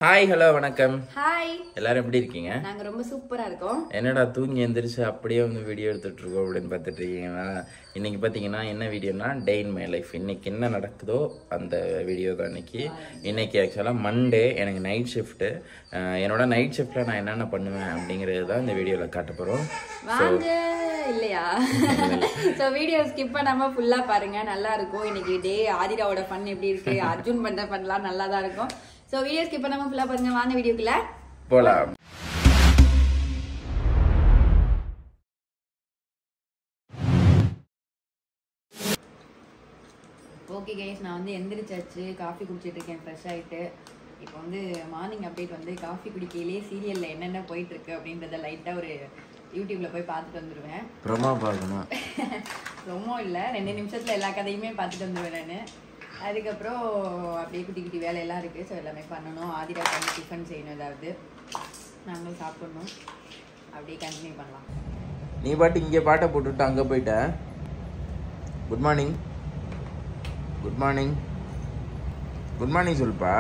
Hi hello வணக்கம் hi எல்லாரும் எப்படி இருக்கீங்க நாங்க ரொம்ப சூப்பரா இருக்கோம் என்னடா தூங்கி எந்திரிச்சு அப்படியே வந்து வீடியோ எடுத்துட்டு இருக்கோம் அப்படின்னு பார்த்துட்டு இருக்கீங்களா இன்னைக்கு பார்த்தீங்கன்னா என்ன வீடியோனா டே இன் மை லைஃப் இன்னைக்கு என்ன நடக்குதோ அந்த வீடியோ தான் இன்னைக்கு இன்னைக்கு ஆக்சுவலாக மண்டே எனக்கு நைட் ஷிஃப்ட்டு என்னோட நைட் ஷிஃப்ட்டில் நான் என்னென்ன பண்ணுவேன் அப்படிங்கிறது தான் இந்த வீடியோவில் காட்ட போகிறோம் வாங்க இல்லையா ஸோ வீடியோ ஸ்கிப் பண்ணாம ஃபுல்லா பாருங்க நல்லா இருக்கும் இன்னைக்கு டே ஆதிராவோட ஃபன் எப்படி இருக்கு அர்ஜுன் பண்ற ஃபன்லாம் நல்லா தான் இருக்கும் ஸோ வீடியோ ஸ்கிப் பண்ணாம ஃபுல்லா பாருங்க வாங்க வீடியோக்குள்ள போகலாம் ஓகே கைஸ் நான் வந்து எந்திரிச்சாச்சு காஃபி குடிச்சிட்டு இருக்கேன் ஃப்ரெஷ் ஆயிட்டு இப்போ வந்து மார்னிங் அப்டேட் வந்து காஃபி குடிக்கையிலே சீரியல்ல என்னென்ன போயிட்டு இருக்கு அப்படின்றத லைட்டா ஒரு யூடியூப்ல போய் பார்த்துட்டு வந்துருவேன் ப்ரொமோ பார்க்கணும் ரொம்ப இல்லை ரெண்டு நிமிஷத்துல எல்லா கதையுமே பார்த்துட்டு வந்துடுவேன் நான் அதுக்கப்புறம் அப்படியே குட்டி குட்டி வேலையெல்லாம் இருக்குது ஸோ எல்லாமே பண்ணணும் ஆதிரா பண்ணி டிஃபன் செய்யணும் ஏதாவது நாங்களும் சாப்பிடணும் அப்படியே கண்டினியூ பண்ணலாம் நீ பாட்டு இங்கே பாட்டை போட்டுட்டு அங்கே போயிட்ட good morning good morning good morning சொல்லுப்பா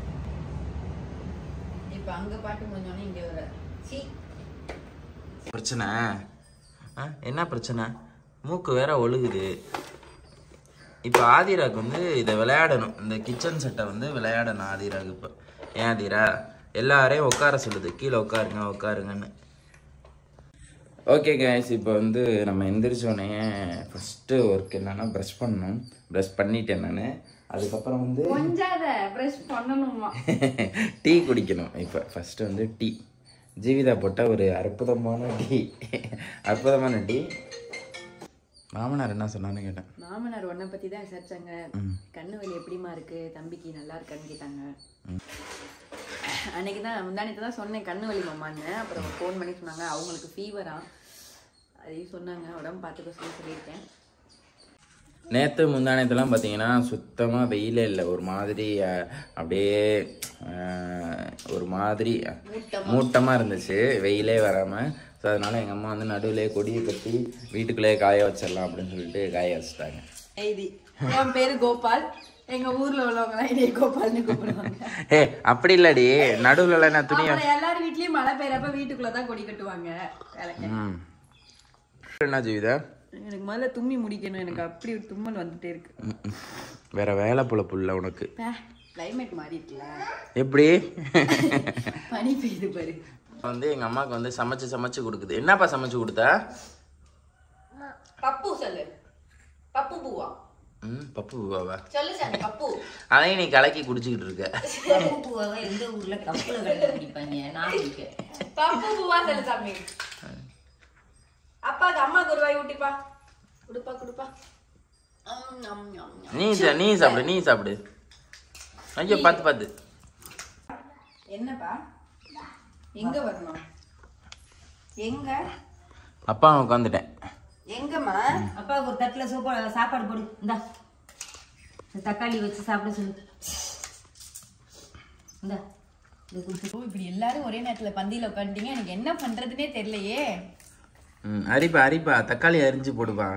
இப்போ அங்கே பாட்டு முடிஞ்சோடனே இங்கே வர சி பிரச்சனை ஆ, என்ன பிரச்சனை மூக்கு வேற ஒழுகுது இப்போ ஆதிராக்கு வந்து இதை விளையாடணும் இந்த கிச்சன் செட்டை வந்து விளையாடணும் ஆதிராக்கு இப்போ ஏன் ஆதிரா எல்லாரையும் உட்கார சொல்லுது கீழே உட்காருங்க உட்காருங்கன்னு ஓகே கைஸ் இப்போ வந்து நம்ம எந்திரிச்சோடனே ஃபஸ்ட்டு ஒர்க் என்னன்னா ப்ரஷ் பண்ணணும் ப்ரஷ் பண்ணிட்டேன் நான் அதுக்கப்புறம் வந்து கொஞ்சாத ப்ரெஷ் பண்ணணுமா டீ குடிக்கணும் இப்போ ஃபஸ்ட்டு வந்து டீ ஜீவிதா போட்ட ஒரு அற்புதமான டீ அற்புதமான டீ மாமனார் என்ன சொன்னான்னு கேட்டேன் மாமனார் உன்னை பற்றி தான் விசாரிச்சாங்க கண்ணு வலி எப்படிமா இருக்கு தம்பிக்கு நல்லா இருக்கான்னு கேட்டாங்க அன்னைக்கு தான் முந்தானத்து தான் சொன்னேன் கண்ணு வலி மாமான்னு அப்புறம் ஃபோன் பண்ணி சொன்னாங்க அவங்களுக்கு ஃபீவரா அதையும் சொன்னாங்க உடம்பு பார்த்துக்க சொல்லி சொல்லியிருக்கேன் நேற்று முந்தானத்துலாம் பார்த்தீங்கன்னா சுத்தமாக வெயிலே இல்லை ஒரு மாதிரி அஹ், அப்படியே அஹ், ஒரு மாதிரி மூட்டமாக இருந்துச்சு வெயிலே வராமல் ஸோ அதனால எங்கள் அம்மா வந்து நடுவிலே கொடியை கட்டி வீட்டுக்குள்ளேயே காய வச்சிடலாம் அப்படின்னு சொல்லிட்டு காய வச்சுட்டாங்க எய்தி என் பேரு கோபால் எங்க ஊர்ல உள்ளவங்க இதே கோபால்னு கூப்பிடுவாங்க ஏ அப்படி இல்லடி நடுவில் என்ன துணி அப்புறம் எல்லார் வீட்லயும் மழை பெய்யறப்ப வீட்டுக்குள்ள தான் கொடி கட்டுவாங்க வேலைக்கு ம் என்ன ஜீவிதா எனக்கு முதல்ல தும்மி முடிக்கணும் எனக்கு அப்படி ஒரு தும்மல் வந்துட்டே இருக்கு ம், ம். வேற வேலை பொழப்பு இல்லை உனக்கு கிளைமேட் மாறி இருக்குல்ல எப்படி பனி பெய்யுது பாரு வந்து எங்கள் அம்மாவுக்கு வந்து சமைச்சு சமைச்சு கொடுக்குது என்னப்பா சமைச்சு கொடுத்தா பப்பு சொல்லு பப்பு பூவா ம் பப்பு பூவாவா சொல்லு சார் பப்பு அதையும் நீ கலக்கி குடிச்சிக்கிட்டு இருக்க பூவாவை எந்த ஊர்ல கப்பல கலந்து குடிப்பாங்க நான் குடிப்பேன் பப்பு பூவா சொல்லு சாமி அப்பாக்கு அம்மாக்கு ஒரு வாய் ஊட்டிப்பா குடுப்பா குடுப்பா ஆம், ஆம், ஆம், ஆம். நீ சா- நீ சாப்பிடு நீ சாப்பிடு ஐயோ பார்த்து பார்த்து என்னப்பா எங்க வரணும் எங்க அப்பா உட்காந்துட்டேன் எங்கம்மா அப்பாவுக்கு ஒரு தட்டுல சூப்பர் சாப்பாடு போடு இந்தா இந்த தக்காளி வச்சு சாப்பிட சொல்லு இந்தா இது குடு. ஓ, இப்படி எல்லாரும் ஒரே நேரத்துல பந்தியில உட்காந்துட்டீங்க எனக்கு என்ன பண்றதுனே தெரியலையே ம் அரிப்பா அரிப்பா தக்காளி அரிஞ்சு போடுப்பா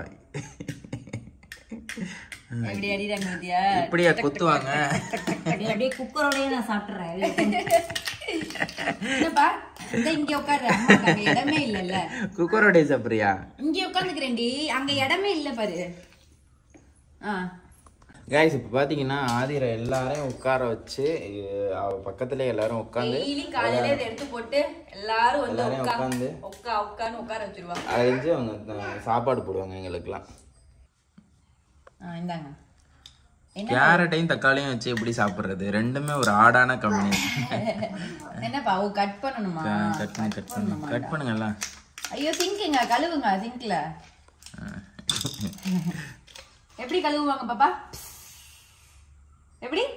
எப்படி அடிறாங்க பாத்தியா இப்படியா கொத்துவாங்க அப்படியே அப்படியே குக்கரோடயே நான் சாப்பிட்றேன் என்னப்பா இந்த இங்க உட்காரு அம்மாக்கு அங்க இடமே இல்லல்ல குக்கரோடைய சாப்பிட்றியா இங்க உட்காந்துக்கிறேன்டி அங்க இடமே இல்ல பாரு ஆ கைஸ் இப்போ பார்த்தீங்கன்னா ஆதிர எல்லாரையும் உட்கார வச்சு அஹ், அவ பக்கத்துல எல்லாரும் உட்காந்து டெய்லி காலையில இதை எடுத்து போட்டு எல்லாரும் வந்து எல்லாரையும் உட்கா உட்காந்து உட்கா உட்கான்னு உட்கார வச்சிருவாங்க அரைஞ்சு அவங்க அஹ், சாப்பாடு போடுவாங்க எங்களுக்குலாம் ஆ இந்தாங்க கேரட்டையும் தக்காளியும் வச்சு எப்படி சாப்பிட்றது ரெண்டுமே ஒரு ஆடான கம்பெனி என்னப்பா ஓ கட் பண்ணணுமா கட் பண்ணி கட் பண்ணு கட் பண்ணுங்கல்லாம் ஐயோ சிங்க்குங்க கழுவுங்க சிங்க்ல எப்படி கழுவுவாங்க பாப்பா எப்படி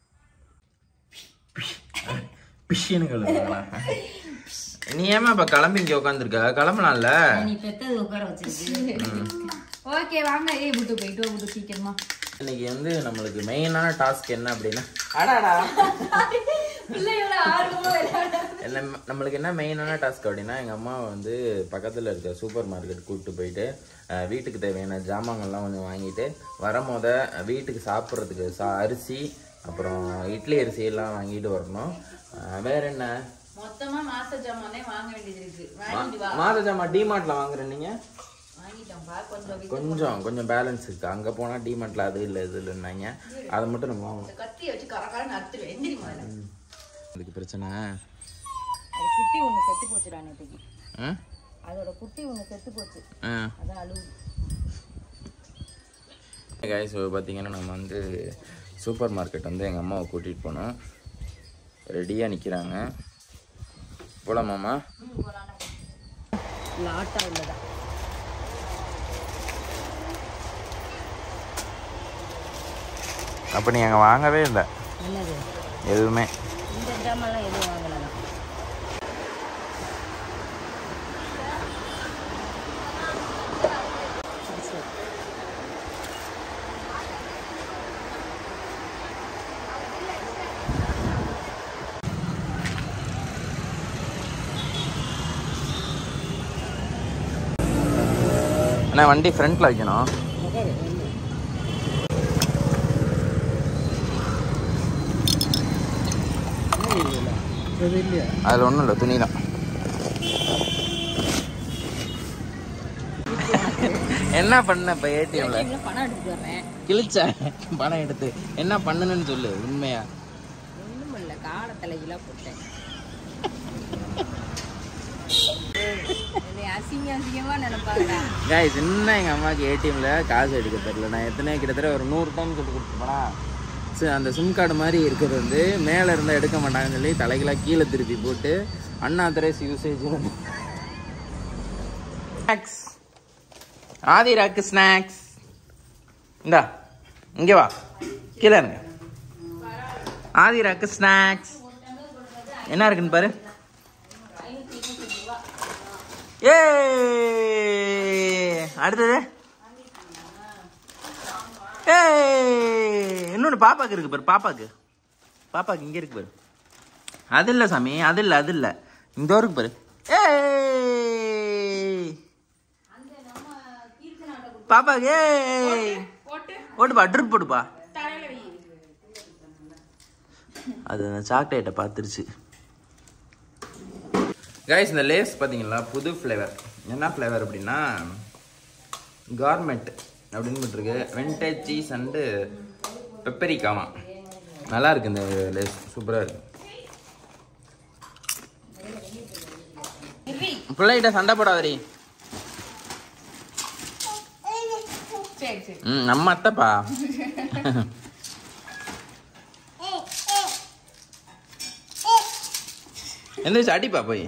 பிஷின்னு கழுவுங்களா நீ ஏமா இப்ப கிளம்பி இங்க உட்காந்துருக்க கிளம்பலாம்ல நீ பெத்தது உட்கார வச்சிருக்கு ஓகே வாங்க ஏய் புட்டு போயிட்டு வா, புட்டு சீக்கிரமா இன்னைக்கு வந்து நம்மளுக்கு மெயினான டாஸ்க் என்ன அப்படின்னா அடாடா பிள்ளையோட ஆர்வமா விளையாட என்ன நம்மளுக்கு என்ன மெயினான டாஸ்க் அப்படின்னா எங்கள் அம்மா வந்து பக்கத்தில் இருக்க சூப்பர் மார்க்கெட் கூப்பிட்டு போயிட்டு அஹ், வீட்டுக்கு தேவையான ஜாமான்கள்லாம் கொஞ்சம் வாங்கிட்டு வரும்போத வீட்டுக்கு சாப்பிட்றதுக்கு சா அரிசி அப்புறம் இட்லி அரிசி எல்லாம் வாங்கிட்டு வரணும் ஆ, வேற என்ன மொத்தமா மாச ஜாமானே வாங்க வேண்டியது இருக்கு வாங்கிட்டு வா மாதஜாமா டிமார்ட்ல வாங்குறேன் நீங்க வாங்கிட்டோம்ப்பா கொஞ்சம் வி- கொஞ்சம் கொஞ்சம் பேலன்ஸ் இருக்கு அங்க போனா டிமார்ட்ல அது இல்லை இது இல்லைன்னாங்க அதை மட்டும் நம்ம வாங்கணும் இந்த கத்தியை வச்சு கரகரன்னு அறுத்துருவேன் எந்திரி முதல்ல அதுக்கு பிரச்சனை அது குட்டி ஒன்று செத்து போச்சுடா நேற்றுக்கு ஆ? அதோட குட்டி ஒன்று செத்து போச்சு ஆ அதான் அழுவு கைஸ் பார்த்தீங்கன்னா நம்ம வந்து சூப்பர் மார்க்கெட் வந்து எங்கள் அம்மாவை கூட்டிகிட்டு போனோம் ரெடியாக நிற்கிறாங்க போகலாமாம்மா லாட்டா உள்ளதா அப்போ நீ அங்கே வாங்கவே இல்லை என்னது எதுவுமே இந்த ஜாமான்லாம் எதுவும் வாங்கலாம் அண்ணா வண்டி ஃப்ரண்ட்டில் வைக்கணும் அதில் ஒன்றும் இல்லை துணி தான் என்ன பண்ண இப்போ ஏடிஎம்ல பணம் எடுத்துட்டு வர்றேன் கிழிச்ச பணம் எடுத்து என்ன பண்ணணும்னு சொல்லு உண்மையா ஒன்றும் இல்லை காலத்தில் இலா போட்டேன் என்னை அசிங்க அசிங்கமாக நினைப்பாங்கடா காய்ஸ் இன்னும் எங்கள் அம்மாவுக்கு ஏடிஎம்ல காசு எடுக்க தெரியல நான் எத்தனை கிட்டத்தட்ட ஒரு நூறு டைம் சொல்லி கொடுத்துருப்பேனா சரி அந்த சிம் கார்டு மாதிரி இருக்கிறது வந்து மேலே இருந்தால் எடுக்க மாட்டாங்கன்னு சொல்லி தலைகளாக கீழே திருப்பி போட்டு அன்ஆத்தரைஸ் யூசேஜ் ஸ்நாக்ஸ் ஆதி ராக்கு ஸ்நாக்ஸ் இந்தா இங்கே வா கீழே இருங்க ஆதி ராக்கு ஸ்நாக்ஸ் என்ன இருக்குன்னு பாரு ஏ அடுத்தது ஏய் இன்னொன்று பாப்பாக்கு இருக்கு பாரு பாப்பாக்கு பாப்பாக்கு இங்கே இருக்கு பாரு அது இல்லை சாமி அது இல்லை அது இல்லை இந்த இருக்கு பாரு ஏய் பாப்பாக்கு ஏய் ஓட்டுப்பா ட்ரிப் போட்டுப்பா அது அந்த சாக்லேட்டை பார்த்துருச்சு கைஸ் இந்த லேஸ் பார்த்தீங்களா புது ஃப்ளேவர் என்ன ஃப்ளேவர் அப்படின்னா கார்மெண்ட் அப்படின்னு போட்டிருக்கு வெண்டேஜ் சீஸ் அண்டு பெப்பரிக்காமா நல்லா இருக்கு இந்த லேஸ் சூப்பராக இருக்கு பிள்ளைகிட்ட சண்டை போடாதடி சரி சரி ம் நம்ம அத்தைப்பா எந்திரிச்சு அடிப்பா போய்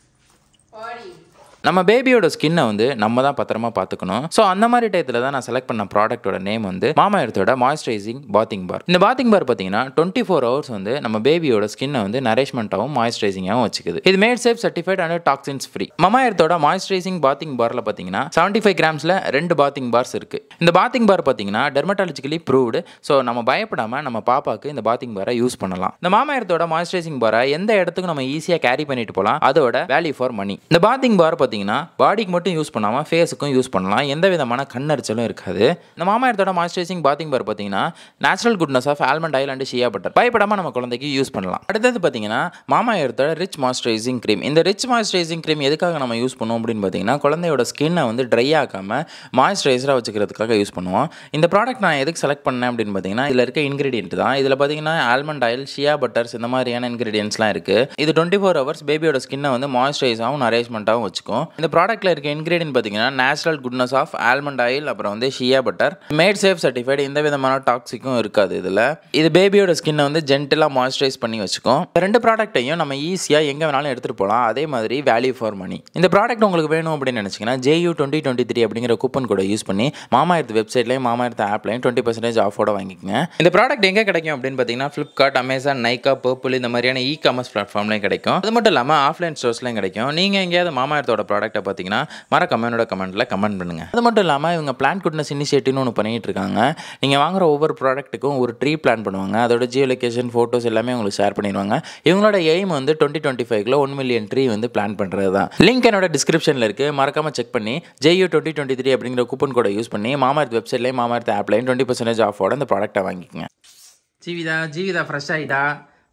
பாடி நம்ம பேபியோட ஸ்கின்னை வந்து நம்ம தான் பத்திரமா பார்த்துக்கணும் ஸோ அந்த மாதிரி டயத்தில் தான் நான் செலக்ட் பண்ண ப்ராடக்ட்டோட நேம் வந்து மாமா எர்த்தோட மாய்ஸ்சரைசிங் பாத்திங் பார் இந்த பாத்திங் பார் பார்த்தீங்கன்னா டுவெண்ட்டி ஃபோர் ஹவர்ஸ் வந்து நம்ம பேபியோட ஸ்கின்னை வந்து நரிஷ்மெண்ட்டாகவும் மாய்ஸ்சரைசிங்காகவும் வச்சுக்குது இது made safe certified and toxins free மாமா எர்த்தோட மாய்ஸ்சரைசிங் பாத்திங் பாரில் பார்த்தீங்கன்னா செவன்ட்டி ஃபைவ் கிராம்ஸில் ரெண்டு பாத்திங் பார்ஸ் இருக்கு இந்த பாத்திங் பார் பார்த்தீங்கன்னா டெர்மட்டாலஜிக்கலி ப்ரூவ்டு ஸோ நம்ம பயப்படாமல் நம்ம பாப்பாக்கு இந்த பாத்திங் பாரை யூஸ் பண்ணலாம் இந்த மாமா எர்த்தோட மாய்ஸ்சரைசிங் பாரை எந்த இடத்துக்கும் நம்ம ஈஸியாக கேரி பண்ணிட்டு போகலாம் அதோட வேல்யூ ஃபார் மணி இந்த பாத்திங் பார் பார்த்தீங்கன்னா பாடிக்கு மட்டும் யூஸ் பண்ணாமல் ஃபேஸுக்கும் யூஸ் பண்ணலாம் எந்த விதமான கண்ணரிச்சலும் இருக்காது இந்த மாமா எர்த்தோட மாய்ஸ்சரைசிங் பாத்திங் பார் பார்த்தீங்கன்னா natural goodness of almond oil and shea butter பயப்படாமல் நம்ம குழந்தைக்கு யூஸ் பண்ணலாம் அடுத்தது பார்த்தீங்கன்னா மாமா எர்த்தோட ரிச் மாய்ஸ்சரைசிங் க்ரீம் இந்த ரிச் மாய்ஸ்சரைசிங் க்ரீம் எதுக்காக நம்ம யூஸ் பண்ணுவோம் அப்படின்னு பார்த்தீங்கன்னா குழந்தையோட ஸ்கின்னை வந்து ட்ரை ஆக்காம மாய்ஸ்சரைசராக வச்சுக்கிறதுக்காக யூஸ் பண்ணுவோம் இந்த ப்ராடக்ட் நான் எதுக்கு செலக்ட் பண்ணேன் அப்படின்னு பார்த்தீங்கன்னா இதில் இருக்க இன்கிரீடியன்ட் தான் இதில் பார்த்தீங்கன்னா ஆல்மண்ட் ஆயில் ஷியா பட்டர்ஸ் இந்த மாதிரியான இன்கிரீடியன்ஸ்லாம் இருக்குது இது டுவெண்ட்டி ஃபோர் ஹவர்ஸ் பேபியோட ஸ்கின்னை வந்து மாய்ஸ்சரைஸாகவும் நரேஜ்மெண்ட்டாகவும் வச்சுக்கும் இந்த ப்ராடக்ட்டில் இருக்க இன்கிரீடியன்ட் பார்த்தீங்கன்னா natural goodness of almond oil அப்புறம் வந்து shea butter made safe certified எந்த விதமான டாக்ஸிக்கும் இருக்காது இதில் இது பேபியோட ஸ்கின்னை வந்து ஜென்டலாக மாய்ஸ்சரைஸ் பண்ணி வச்சுக்கும் இந்த ரெண்டு ப்ராடக்ட்டையும் நம்ம ஈஸியாக எங்கே வேணாலும் எடுத்துகிட்டு போகலாம் அதே மாதிரி வேல்யூ ஃபார் மணி இந்த ப்ராடக்ட் உங்களுக்கு வேணும் அப்படின்னு நினச்சிங்கன்னா ஜேயூ டுவெண்ட்டி டுவெண்ட்டி த்ரீ அப்படிங்கிற கூப்பன் கூட யூஸ் பண்ணி மாமா எடுத்து வெப்சைட்லையும் மாமா எடுத்த ஆப்லையும் டுவெண்ட்டி பர்சன்டேஜ் ஆஃபோட வாங்கிக்கோங்க இந்த ப்ராடக்ட் எங்கே கிடைக்கும் அப்படின்னு பார்த்தீங்கன்னா ஃப்ளிப்கார்ட் அமேசான் நைக்கா பர்பிள் இந்த மாதிரியான இ காமர்ஸ் பிளாட்ஃபார்ம்லையும் கிடைக்கும் அது மட்டும் இல்லாமல் ஆஃப்லைன் ஸ்டோர்ஸ்லையும் கிடைக்கும் நீங்கள் எங்கேயாவது மாமா எடுத்தோட ப்ராடக்ட்டை பார்த்தீங்கன்னா மறக்காம என்னோட கமெண்ட்டில் கமெண்ட் பண்ணுங்கள் அது மட்டும் இல்லாமல் இவங்க பிளான் குட்னஸ் இனிஷியேட்டிவ்னு ஒன்று பண்ணிட்டு இருக்காங்க நீங்கள் வாங்குற ஒவ்வொரு ப்ராடக்ட்டுக்கும் ஒரு ட்ரீ பிளான் பண்ணுவாங்க அதோட ஜியோ லொகேஷன் ஃபோட்டோஸ் எல்லாமே உங்களுக்கு ஷேர் பண்ணிடுவாங்க இவங்களோட எய்ம் வந்து டுவெண்ட்டி டுவெண்ட்டி ஃபைவ்ல ஒன் மில்லியன் ட்ரீ வந்து பிளான் பண்ணுறது தான் லிங்க் என்னோட டிஸ்கிரிப்ஷனில் இருக்குது மறக்காமல் செக் பண்ணி ஜேயூ டுவெண்ட்டி டுவெண்ட்டி த்ரீ அப்படிங்கிற கூப்பன் கோடை யூஸ் பண்ணி மாமார்த் வெப்சைட்லேயும் மாமார்த் ஆப்லையும் டுவெண்ட்டி பர்சன்டேஜ் ஆஃபோட இந்த ப்ராடக்ட்டை வாங்கிக்கோங்க ஜீவிதா ஜீவிதா ஃப்ரெஷ் ஆகிட்டா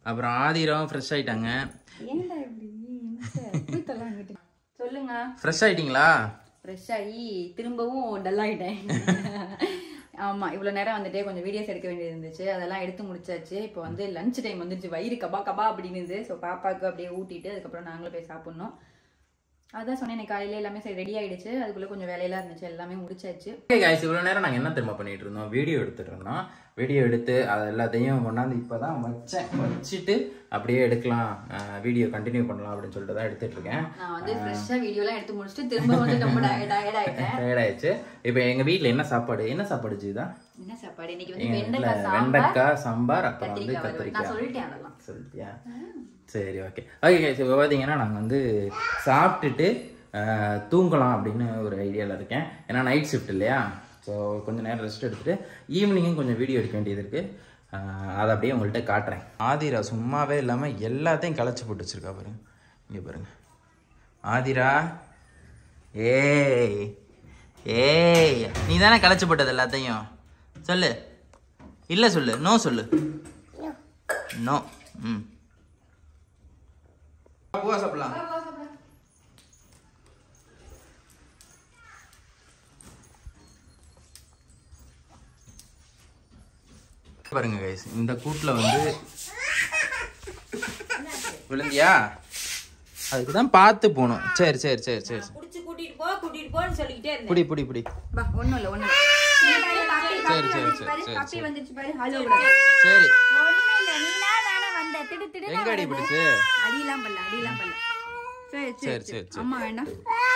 அப்புறம் ஆதிராவும் ஃப்ரெஷ் ஆயிட்டாங்க ஏன்டா இப்படி போய் தரலாம் அங்கிட்டு. சொல்லுங்க ஃப்ரெஷ் ஆயிட்டீங்களா ஃப்ரெஷ் ஆகி திரும்பவும் டல் ஆகிட்டேன் ஆமா இவ்வளோ நேரம் வந்துட்டு கொஞ்சம் வீடியோஸ் எடுக்க வேண்டியது இருந்துச்சு அதெல்லாம் எடுத்து முடிச்சாச்சு இப்போ வந்து லஞ்ச் டைம் வந்துருச்சு வயிறு கபா கபா அப்படின்னு ஸோ பாப்பாவுக்கு அப்படியே ஊட்டிட்டு அதுக்கப்புறம் நாங்களும் போய் சாப்பிட்ணும் அதான் சொன்னேன் எனக்கு காலையில எல்லாமே சரி ரெடி ஆயிடுச்சு அதுக்குள்ள கொஞ்சம் வேலையெல்லாம் இருந்துச்சு எல்லாமே முடிச்சாச்சு ஓகே காய்ஸ் இவ்வளோ நேரம் நாங்கள் என்ன திரும்ப பண்ணிட்டு இருந்தோம் வீடியோ எடுத்துட்டு இருந்தோம் வீடியோ எடுத்து அது எல்லாத்தையும் கொண்டாந்து இப்போ தான் வச்சேன் வச்சுட்டு அப்படியே எடுக்கலாம் வீடியோ கண்டினியூ பண்ணலாம் அப்படின்னு சொல்லிட்டு தான் எடுத்துட்டு இருக்கேன் நான் வந்து ஃப்ரெஷ்ஷாக வீடியோலாம் எடுத்து முடிச்சுட்டு திரும்ப வந்து ரொம்ப டயர்ட் ஆயிட்டேன் டயர்டாயிடுச்சு இப்போ எங்கள் வீட்டில் என்ன சாப்பாடு என்ன சாப்பாடு ஜீதா என்ன சாப்பாடு இன்னைக்கு வந்து எங்கள் வீட்டில் வெண்டைக்காய் சாம்பார் வெண்டைக்காய் சாம்பார் அப்புறம் வந்து கத்திரிக்காய் வறுவல். நான் கத்திரிக்காய் சொல்லிட்டேன் அதெல்லாம் சொல்லிட்டியா சரி ஓகே ஓகே guys, இப்போ பார்த்தீங்கன்னா நாங்கள் வந்து சாப்பிட்டுட்டு அஹ், தூங்கலாம் அப்படின்னு ஒரு ஐடியாவில் இருக்கேன் ஏன்னா நைட் ஷிஃப்ட் இல்லையா ஸோ கொஞ்சம் நேரம் ரெஸ்ட் எடுத்துட்டு ஈவினிங்கும் கொஞ்சம் வீடியோ எடுக்க வேண்டியது இருக்குது அதை அப்படியே உங்கள்கிட்ட காட்டுறேன் ஆதிரா சும்மாவே இல்லாமல் எல்லாத்தையும் களைச்சி போட்டு வச்சிருக்கா பாருங்க இங்கே பாருங்க ஆதிரா ஏய் ஏய் நீ தானே களைச்சி போட்டது எல்லாத்தையும் சொல்லு இல்லை சொல்லு நோ சொல்லு நோ ம் பூவா சாப்பிடலாம் பாருங்க கைஸ் இந்த கூட்டுல வந்து விழுந்தியா அதுக்கு தான் பார்த்து போகணும் சரி சரி சரி சரி சரி. புடிச்சு கூட்டிட்டு போ கூட்டிட்டு போன்னு சொல்லிக்கிட்டே இருந்தேன் புடி புடி புடி பா ஒண்ணும் இல்ல ஒண்ணும் சரி சரி சரி சரி பப்பி சரி வந்துச்சு பாரு ஹலோ சரி ஒண்ணும் இல்ல நீனா தானே வந்த திடு திடு எங்க அடி பிடிச்சு அடியெல்லாம் பண்ணல அடியெல்லாம் பண்ணல சரி சரி சரி சரி சரி அம்மா வேண்டாம்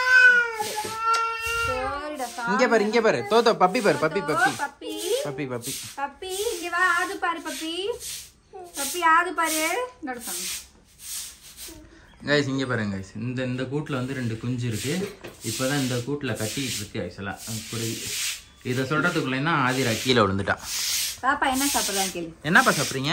சரிடா சா- இங்க பாரு இங்க பாரு தோத்தோ பப்பி பாரு puppy puppy puppy puppy puppy puppy இங்க வா ஆது பாரு பப்பி பப்பி ஆது பாரு நடத்தாங்க கைஸ் இங்க பாருங்க கைஸ் இந்த இந்த கூட்டுல வந்து ரெண்டு குஞ்சு இருக்கு இப்பதான் இந்த கூட்டுல கட்டிட்டு இருக்கு ஆக்சுவலா புரியுது இதை சொல்றதுக்குள்ள என்ன ஆதிரா கீழே விழுந்துட்டான் பாப்பா என்ன சாப்பிடுறாங்க கேளு என்னப்பா சாப்பிட்றீங்க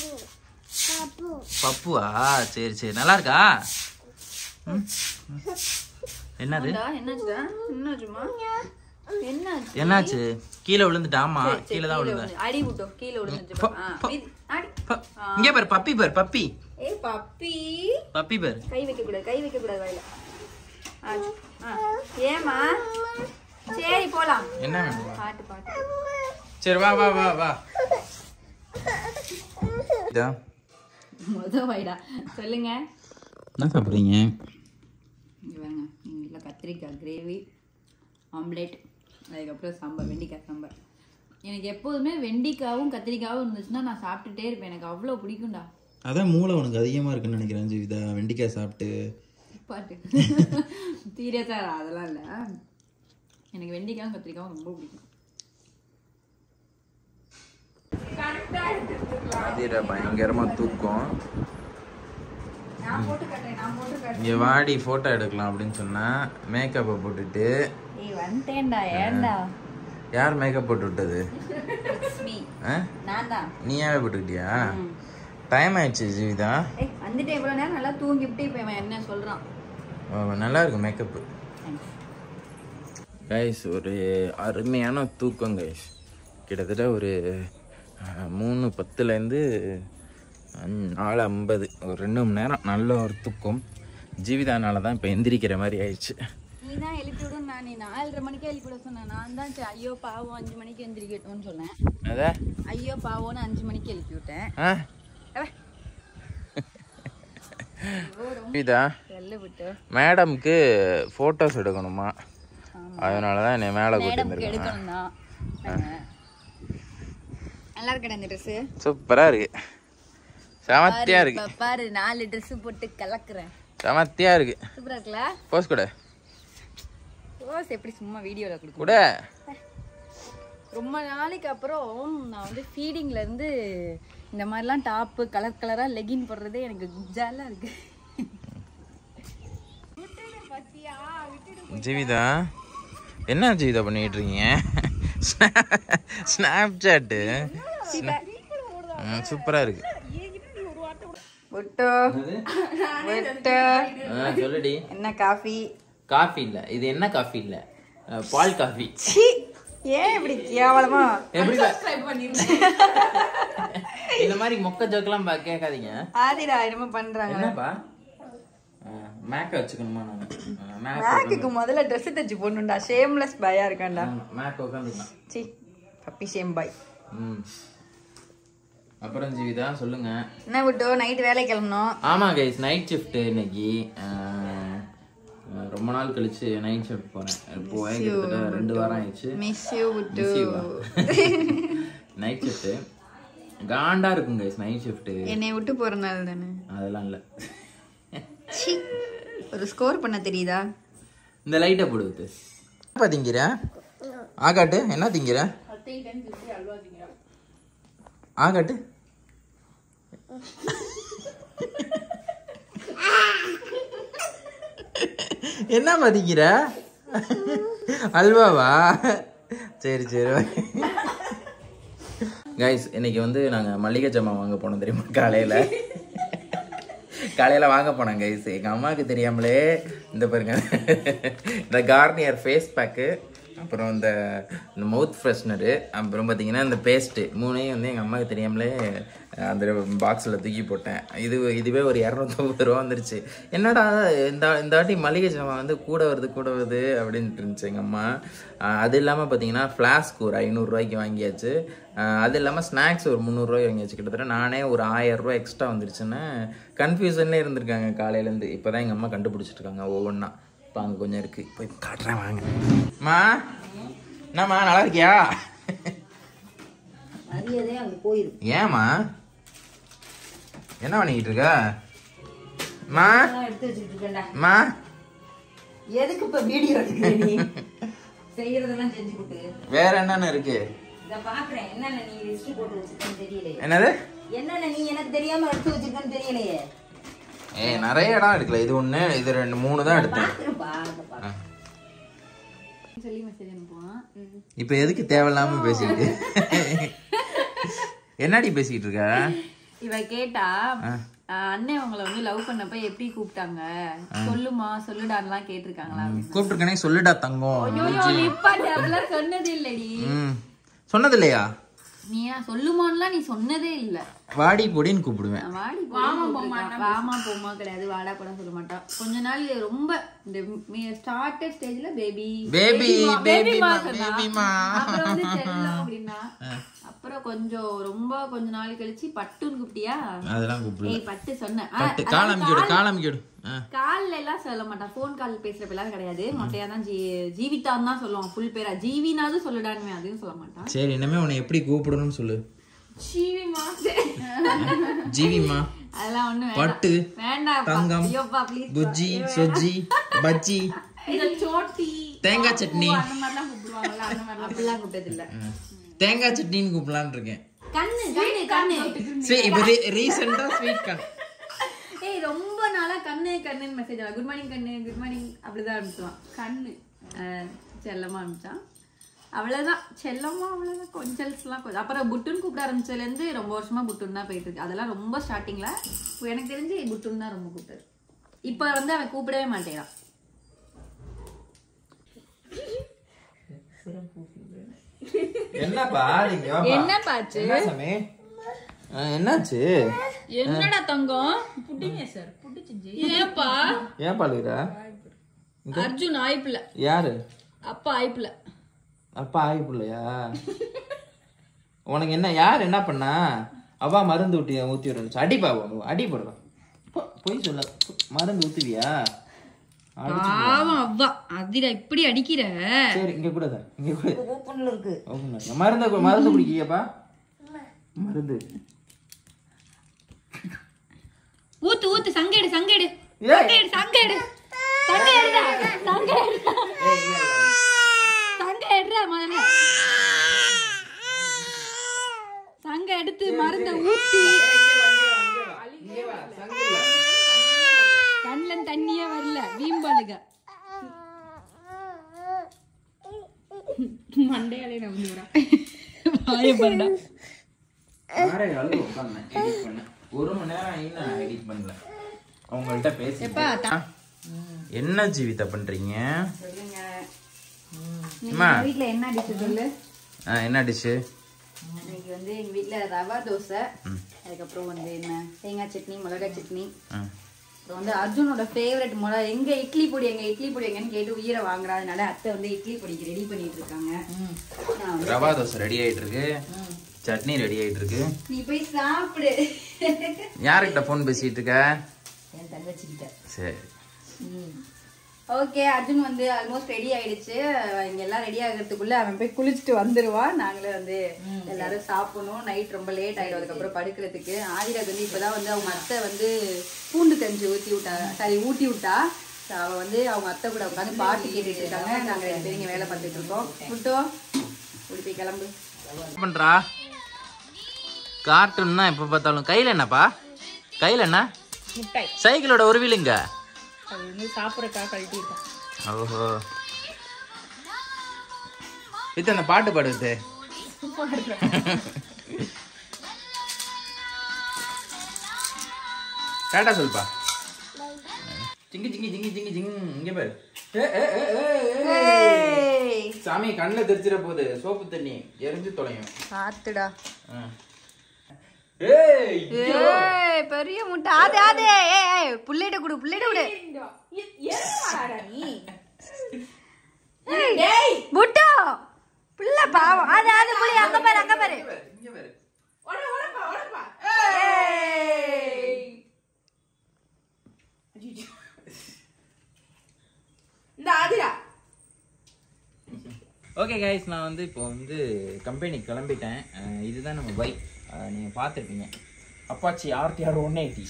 பப்புவா சரி சரி நல்லா இருக்கா ம்? என்னது டா, என்னாச்சுடா என்னாச்சுமா என்னாச்சு என்னாச்சு கீழே விழுந்துட்டா ஆமா கீழே தான் விழுந்தேன் விழுந்து- அடி விட்டோம் கீழே விழுந்துச்சு ப- ஆ, ப- இது- அடி. ப- இங்க பாரு பப்பி பாரு பப்பி ஏ பப்பி பப்பி பாரு கை வைக்க கூடாது கை வைக்க கூடாது வாயில ஆ, ஆ. ஏம்மா சரி போலாம் என்ன வேணும் பாட்டு பாட்டு சரி வா வா வா வா இதா முத வைடா சொல்லுங்க என்ன சாப்பிட்றீங்க இங்க பாருங்க எங்கள் வீட்டில் கத்திரிக்காய் கிரேவி ஆம்லேட் அதுக்கப்புறம் சாம்பார் வெண்டிக்காய் சாம்பார் எனக்கு எப்போதுமே வெண்டிக்காவும் கத்திரிக்காவும் இருந்துச்சுன்னா நான் சாப்பிட்டுட்டே இருப்பேன் எனக்கு அவ்வளோ பிடிக்கும்டா அதான் மூளை உனக்கு அதிகமாக இருக்குன்னு நினைக்கிறேன் ஜீவிதா வெண்டிக்காய் சாப்பிட்டு பாட்டு சீரியஸாக அதெல்லாம் இல்லை எனக்கு வெண்டிக்காவும் கத்திரிக்காவும் ரொம்ப பிடிக்கும் ஆதிரா பயங்கரமாக தூக்கம் நான் போட்டு கட்டுறேன் நான் போட்டு கட்டுறேன் இங்கே வாடி ஃபோட்டோ எடுக்கலாம் அப்படின்னு சொன்னா மேக்கப்பை போட்டுட்டு ஏய் வந்துட்டேன்டா ஏன்டா யார் மேக்கப் போட்டு விட்டது இட்ஸ் மீ ஆ நான் தான் நீயாவே போட்டுக்கிட்டியா டைம் ஆயிடுச்சு ஜீவிதா ஏய் வந்துட்டு இவ்வளோ நேரம் நல்லா தூங்கிவிட்டு இப்போ இவன் என்ன சொல்கிறான் ஓ, நல்லா இருக்கு மேக்கப்பு கைஸ் ஒரு அருமையான தூக்கம் கைஸ் கிட்டத்தட்ட ஒரு அஹ், மூணு பத்துலேருந்து நாலு ஐம்பது ஒரு ரெண்டு மணி நேரம் நல்ல ஒரு தூக்கம் ஜீவிதானால தான் இப்போ எந்திரிக்கிற மாதிரி ஆயிடுச்சு நீ தான் எழுப்பி விடும் நான் நீ நாலரை மணிக்கே எழுப்பி விட சொன்னேன் நான் தான் சரி, ஐயோ பாவம் அஞ்சு மணிக்கு எந்திரிக்கட்டும்னு சொன்னேன் அதா ஐயோ பாவம்னு அஞ்சு மணிக்கு எழுப்பி விட்டேன் ஆ அவ. ஜீவிதா வெள்ள விட்டு மேடம்க்கு ஃபோட்டோஸ் எடுக்கணுமா அதனால தான் என்னை மேலே கூட்டி மேடம்க்கு வந்திருக்காங்க எடுக்கணும் தான் நல்லா இருக்கடா இந்த ட்ரெஸ்ஸு சூப்பராக இருக்கு செமத்தியாக இருக்கு பாரு நாலு ட்ரெஸ் போட்டு கலக்குறேன் செமத்தியாக இருக்கு சூப்பரா இருக்குல்ல போஸ் கூட ஓஸ் எப்படி சும்மா வீடியோவில் கொடுக்கும் கூட ரொம்ப நாளைக்கு அப்புறம் நான் வந்து ஃபீடிங்ல இருந்து இந்த மாதிரிலாம் டாப்பு கலர் கலரா லெகின் போடுறதே எனக்கு ஜாலா இருக்கு ஜீவிதா என்ன ஜீவிதா பண்ணிட்டு இருக்கீங்க ஸ்னாப் சாட்டு சூப்பரா இருக்கு விட்டோ விட்டோ ஆ, சொல்லுடி என்ன காஃபி காஃபி இல்ல இது என்ன காஃபி இல்ல அஹ், பால் காஃபி ஏன் இப்படி கேவலமா எப்படி இந்த மாதிரி மொக்க ஜோக்கெல்லாம் பா- கேட்காதீங்க ஆதிரா என்னமோ பண்றாங்க என்னப்பா மேக்க வச்சுக்கணுமா நான் மேக் பேக்குக்கு முதல்ல ட்ரெஸ் தச்சு போடணும்டா ஷேம்லெஸ் பாயா இருக்கான்டா மேக் உட்காந்துக்கலாம் சி பப்பி ஷேம் பாய் ம் அப்புறம் ஜீவிதா சொல்லுங்க என்ன விட்டோ நைட் வேலை கிளம்பணும் ஆமா கைஸ் நைட் ஷிஃப்ட் இன்னைக்கு அஹ், அஹ், ரொம்ப நாள் கழிச்சு நைட் ஷிஃப்ட் போறேன் போய் கிட்டத்தட்ட ரெண்டு வாரம் ஆயிடுச்சு மிஸ் யூ விட்டு நைட் ஷிஃப்ட் காண்டா இருக்கும் கைஸ் நைட் ஷிஃப்ட் என்னை விட்டு போறனால தானே அதெல்லாம் இல்ல சி ஒரு ஸ்கோர் பண்ண தெரியுதா இந்த லைட்டை போடுவது என்ன திங்கிற ஆகாட்டு என்ன திங்கிற ஆகாட்டு என்ன மதிக்கிற அல்வாவா சரி சரி கைஸ் இன்னைக்கு வந்து நாங்கள் மளிகை ஜாமான் வாங்க போனோம் தெரியுமா காலையில் காலையில் வாங்க போனேன் கைஸ் எங்கள் அம்மாவுக்கு தெரியாமலே இந்த பாருங்க இந்த கார்னியர் ஃபேஸ் பேக்கு அப்புறம் இந்த இந்த மவுத் ஃப்ரெஷ்னரு அப்புறம் பார்த்தீங்கன்னா இந்த பேஸ்ட்டு மூணையும் வந்து எங்கள் அம்மாவுக்கு தெரியாமலே அஹ், அந்த பாக்ஸில் தூக்கி போட்டேன் இது இதுவே ஒரு இரநூத்தம்பது ரூபா வந்துருச்சு என்னடா இந்த இந்த வாட்டி மளிகை ஜாமான் வந்து கூட வருது கூட வருது அப்படின்ட்டு இருந்துச்சு எங்கள் அம்மா அஹ், அது இல்லாமல் பார்த்தீங்கன்னா ஃப்ளாஸ்க் ஒரு ஐநூறுரூவாய்க்கு வாங்கியாச்சு அஹ், அது இல்லாமல் ஸ்நாக்ஸ் ஒரு முந்நூறுரூவாய்க்கு வாங்கியாச்சு கிட்டத்தட்ட நானே ஒரு ஆயிரம் ரூபாய் எக்ஸ்ட்ரா வந்துருச்சுன்னு கன்ஃபியூஷன்லேயே இருந்திருக்காங்க காலையிலேருந்து இப்போ தான் எங்கள் அம்மா கண்டுபிடிச்சிட்டு இருக்காங்க ஒவ்வொன்றா இப்போ அங்கே கொஞ்சம் இருக்குது போய் காட்டுறேன் வாங்க அம்மா என்னம்மா நல்லா இருக்கியா மரியாதையே அங்க போயிரு ஏம்மா என்ன பண்ணிக்கிட்டு இருக்க அம்மா நான் எடுத்து வச்சுக்கிட்டு இருக்கேன்டா அம்மா எதுக்கு இப்ப வீடியோ எடுக்கிற நீ செய்யறதெல்லாம் செஞ்சு கொடு வேற என்னென்ன இருக்கு இத பாக்குறேன் என்னென்ன நீ லிஸ்ட் போட்டு வச்சிருக்கேன்னு தெரியலையே என்னது என்னென்ன நீ எனக்கு தெரியாம எடுத்து வச்சிருக்கேன்னு தெரியலையே ஏ நிறைய இடம் எடுக்கல இது ஒன்று இது ரெண்டு மூணு தான் எடுத்தேன் பாத்துருப்பா அந்த பா- சொல்லி மெசேஜ் அனுப்புவான் இப்போ எதுக்கு தேவையில்லாம பேசிக்கிட்டு என்னடி பேசிக்கிட்டு இருக்க இவ கேட்டா ஆ. ஆஹ் அண்ணன் உங்களை வந்து லவ் பண்ணப்ப எப்படி கூப்பிட்டாங்க சொல்லுமா சொல்லுடான்லாம் கேட்டிருக்காங்களா கூப்பிட்டுருக்கனே சொல்லுடா தங்கம் ஐயோ நிப்பாட்டு அதெல்லாம் சொன்னது இல்லடி ம் சொன்னது இல்லையா நீ ஏன் சொல்லுமான்லாம் நீ சொன்னதே இல்ல வாடி பொடின்னு கூப்பிடுவேன் வாடி வாமா போமா வாமா போமா கிடையாது வாடா கூட சொல்ல மாட்டான் கொஞ்ச நாள் ரொம்ப இந்த ஸ்டார்டட் ஸ்டேஜ்ல பேபி Baby, baby மா, சொன்னா baby மா. அப்புறம் வந்து செல்லம் அப்படின்னா அப்புறம் கொஞ்சம் ரொம்ப கொஞ்ச நாள் கழிச்சு பட்டுன்னு கூப்பிட்டியா அதெல்லாம் கூப்பிடு ஏய் பட்டு சொன்னேன் ஆ, பட்டு அதாவது காலமிக்கிடு கால்- காலமிக்கிடு கால்ல எல்லாம் சொல்ல மாட்டான் ஃபோன் கால் பேசுறப்ப எல்லாம் கிடையாது மொட்டையா தான் ஜீ ஜீவிதான் தான் சொல்லுவான் ஃபுல் பேரா ஜீவினாவது சொல்லுடான்னு அதையும் சொல்ல மாட்டான் சரி இனிமே உன்னை எப்படி கூப்பிடணும்னு சொல்லு ஜீவிமா ஜீவிமா அதெல்லாம் ஒண்ணு வேண்டாம் பட்டு வேண்டாம் தங்கம் ஐயோப்பா ப்ளீஸ் புஜ்ஜி சொஜ்ஜி பஜ்ஜி இத சோட்டி தேங்காய் சட்னி அந்த மாதிரிலாம் கூப்பிடுவாங்கல்ல அந்த மாதிரி அப்படிலாம் கூப்பிட்டது இல்ல தேங்காய் சட்னின்னு கூப்பிடலான்னு இருக்கேன் கண்ணு கண்ணு கண்ணு சரி இப்போ ரீசெண்டா ஸ்வீட் கார்ன் ஏய் ரொம்ப நாளா கண்ணு கண்ணுன்னு மெசேஜ் குட் மார்னிங் கண்ணு குட் மார்னிங் அப்படிதான் அனுப்பிச்சுவான் கண்ணு அஹ் செல்லமா அனுப்பிச்சான் அவ்வளவுதான் செல்லமா அவ்வளவுதான் கொஞ்சல்ஸ்லாம் கொஞ்சம் அப்புறம் புட்டுன்னு கூப்பிட ஆரம்பிச்சதுல இருந்து ரொம்ப வருஷமா புட்டுன்னு தான் போயிட்டு இருக்கு அதெல்லாம் ரொம்ப ஸ்டார்டிங்ல எனக்கு தெரிஞ்சு புட்டுன்னு தான் ரொம்ப கூப்பிட்டாரு இப்ப வந்து அவன் கூப்பிடவே மாட்டேங்கிறான் என்னப்பா நீங்க என்ன பாச்சு என்ன சாமி ஆ, என்னாச்சு என்னடா தங்கம் புட்டிங்க சார் புட்டிச்சு ஏன்பா ஏன் பாலுகிற அர்ஜுன் ஆயிப்புல யாரு அப்பா ஆயிப்புல அப்பா ஆகி பிள்ளையா உனக்கு என்ன யார் என்ன பண்ணா அவா மருந்து ஊட்டி ஊத்தி விடுச்சு அடிப்பா உனக்கு அடி போடுறான் போய் சொல்ல மருந்து ஊத்துவியா அடிச்சு போடு. பாவம் அவ்வா அதிர இப்படி அடிக்கிற சரி இங்க கூட தான் இங்க கூட ஓப்பன்ல இருக்கு ஓகே மருந்து கு- மருந்து குடிக்கியப்பா மருந்து ஊத்து ஊத்து சங்கேடு சங்கேடு ஏய் சங்கேடு சங்கேடு சங்கேடுடா சங்கேடு சங்கேடுடா முதல்ல சங்க எடுத்து மருந்த ஊத்தி கண்ணுல தண்ணியே வரல வீம்பலுக மண்டையாலே நம்பிடுறா வாய பாருடா ஆறே காலில் உட்காந்தேன் எடிட் பண்ணேன் ஒரு மணி நேரம் ஆகி நான் எடிட் பண்ணல அவங்கள்ட்ட பேசி என்ன ஜீவிதா பண்றீங்க அம்மா. இன்னைக்கு வீட்ல என்ன டிஷ் சொல்லு ஆ என்ன டிஷ்ஷு இன்னைக்கு வந்து எங்க வீட்ல ரவா தோசை அதுக்கப்புறம் வந்து என்ன தேங்காய் சட்னி மிளகாய் சட்னி அப்புறம் வந்து அர்ஜுனோட ஃபேவரட் மிளகா எங்க இட்லி பொடி எங்க இட்லி பொடி எங்கன்னு கேட்டு உயிரை வாங்குறாதனால அத்தை வந்து இட்லி பொடிக்கு ரெடி பண்ணிட்டு இருக்காங்க நான் வந்து ரவா தோசை ரெடி ஆயிட்டு இருக்கு சட்னி ரெடி ஆயிட்டு இருக்கு நீ போய் சாப்பிடு யாருக்கிட்ட ஃபோன் பேசிட்டு இருக்க என் தங்கச்சிக்கிட்ட சரி ஓகே அர்ஜுன் வந்து ஆல்மோஸ்ட் ரெடி ஆயிடுச்சு இங்க எல்லாம் ரெடி ஆகிறதுக்குள்ள அவன் போய் குளிச்சுட்டு வந்துருவான் நாங்களே வந்து எல்லாரும் சாப்பிடணும் நைட் ரொம்ப லேட் ஆயிடும் அதுக்கப்புறம் படுக்கிறதுக்கு ஆதிராக்கு வந்து இப்பதான் வந்து அவங்க அத்தை வந்து பூண்டு கஞ்சி ஊத்தி விட்டா சாரி ஊட்டி விட்டா So, அவ வந்து அவங்க அத்தை கூட உட்காந்து பாட்டு கேட்டுட்டு இருக்காங்க நாங்க ரெண்டு பேரும் இங்க வேலை பார்த்துட்டு இருக்கோம் விட்டோ இப்படி போய் கிளம்பு என்ன பண்றா கார்ட்டூன் தான் எப்ப பார்த்தாலும் கையில என்னப்பா கையில என்ன முட்டாய் சைக்கிளோட ஒரு வீலுங்க அது வந்து சாப்பிட்றக்கா கழட்டி இருக்கோம் ஓஹோ இது அந்த பாட்டு பாடுது டாடா சொல்பா ஜிங்கி ஜிங்கி ஜிங்கி ஜிங்கி ஜிங் இங்க பாரு ஏ, ஏ, ஏ, ஏ, ஏ. சாமி கண்ணில் தெரிச்சிட போகுது சோப்பு தண்ணி எரிஞ்சு தொலையும் பார்த்துடா ஆ. ஏய் ஏய் பெரிய முட்டை அது அது ஏய் ஏய் புள்ளைட குடு புள்ளைட குடு டேய் முட்டை புள்ள பாவம் அது அது புள்ளி அங்க பாரு அங்க பாரு இங்க பாரு இந்த ஆதிரா ஓகே கைஸ் நான் வந்து இப்போ வந்து கம்பெனிக்கு கிளம்பிட்டேன் அஹ் இதுதான் நம்ம பைக் நீங்கள் பார்த்துருப்பீங்க அப்பாச்சி ஆர்டிஆர் ஒன் எயிட்டி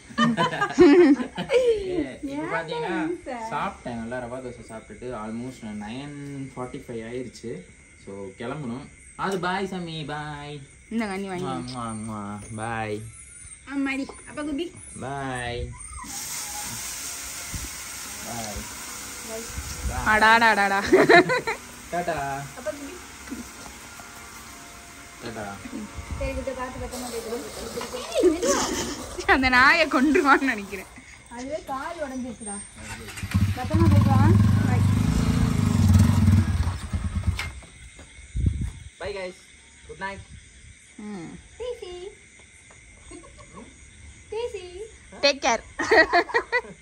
இப்போ பார்த்தீங்கன்னா சாப்பிட்டேன் நல்லா ரவா தோசை சாப்பிட்டுட்டு ஆல்மோஸ்ட் நைன் ஃபார்ட்டி ஃபைவ் ஆயிடுச்சு ஸோ கிளம்பணும் அது பாய் சாமி பாய் இந்த கண்ணி வாங்கி பாய் அம்மாடி அப்பா குட்டி பாய் பாய் அடாடாடாடா டாடா டாடா அந்த நாயை கொண்டுருவான்னு நினைக்கிறேன் அதுவே கால் உடஞ்சிருச்சுடா பத்திரமா போயிட்டு வா bye guys good night take care